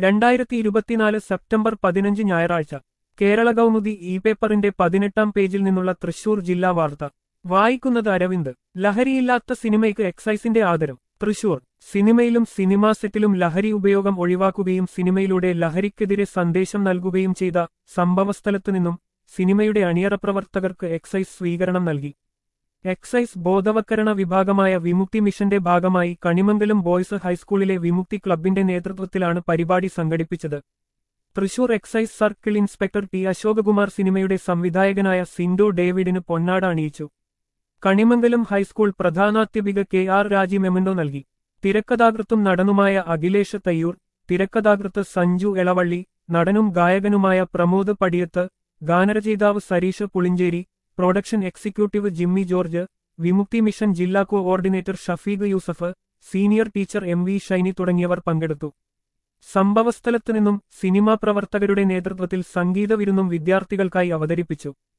രണ്ടായിരത്തി ഇരുപത്തിനാല് സെപ്റ്റംബർ പതിനഞ്ച് ഞായറാഴ്ച കേരള കൗമുദി ഇ പേപ്പറിന്റെ പതിനെട്ടാം പേജിൽ നിന്നുള്ള തൃശൂർ ജില്ലാ വാർത്ത വായിക്കുന്നത് അരവിന്ദ് ലഹരിയില്ലാത്ത സിനിമയ്ക്ക് എക്സൈസിന്റെ ആദരം തൃശൂർ സിനിമയിലും സിനിമാ സെറ്റിലും ലഹരി ഉപയോഗം ഒഴിവാക്കുകയും സിനിമയിലൂടെ ലഹരിക്കെതിരെ സന്ദേശം നൽകുകയും ചെയ്ത സംഭവസ്ഥലത്തു നിന്നും സിനിമയുടെ അണിയറ പ്രവർത്തകർക്ക് എക്സൈസ് സ്വീകരണം നൽകി എക്സൈസ് ബോധവൽക്കരണ വിഭാഗമായ വിമുക്തി മിഷന്റെ ഭാഗമായി കണിമംഗലം ബോയ്സ് ഹൈസ്കൂളിലെ വിമുക്തി ക്ലബിന്റെ നേതൃത്വത്തിലാണ് പരിപാടി സംഘടിപ്പിച്ചത് Thrissur excise circle inspector T Ashokakumar സിനിമയുടെ സംവിധായകനായ സിൻഡോ ഡേവിഡിന് പൊന്നാട അണിയിച്ചു കണിമംഗലം ഹൈസ്കൂൾ പ്രധാനാധ്യാപിക കെ ആർ രാജി മെമന്റോ നൽകി തിരക്കഥാകൃത്തും നടനുമായ അഖിലേഷ് തയ്യൂർ തിരക്കഥാകൃത്ത് സഞ്ജു എളവള്ളി നടനും ഗായകനുമായ പ്രമോദ് പടിയത്ത് ഗാനരചയിതാവ് Sareesh Pulinchery production executive Jimmy George Vimukthi mission ജില്ലാ coordinator Shafeeq Yusuf senior teacher M V Shiny തുടങ്ങിയവർ പങ്കെടുത്തു സംഭവസ്ഥലത്തു നിന്നും സിനിമാ പ്രവർത്തകരുടെ നേതൃത്വത്തിൽ സംഗീത വിരുന്നും വിദ്യാർത്ഥികൾക്കായി അവതരിപ്പിച്ചു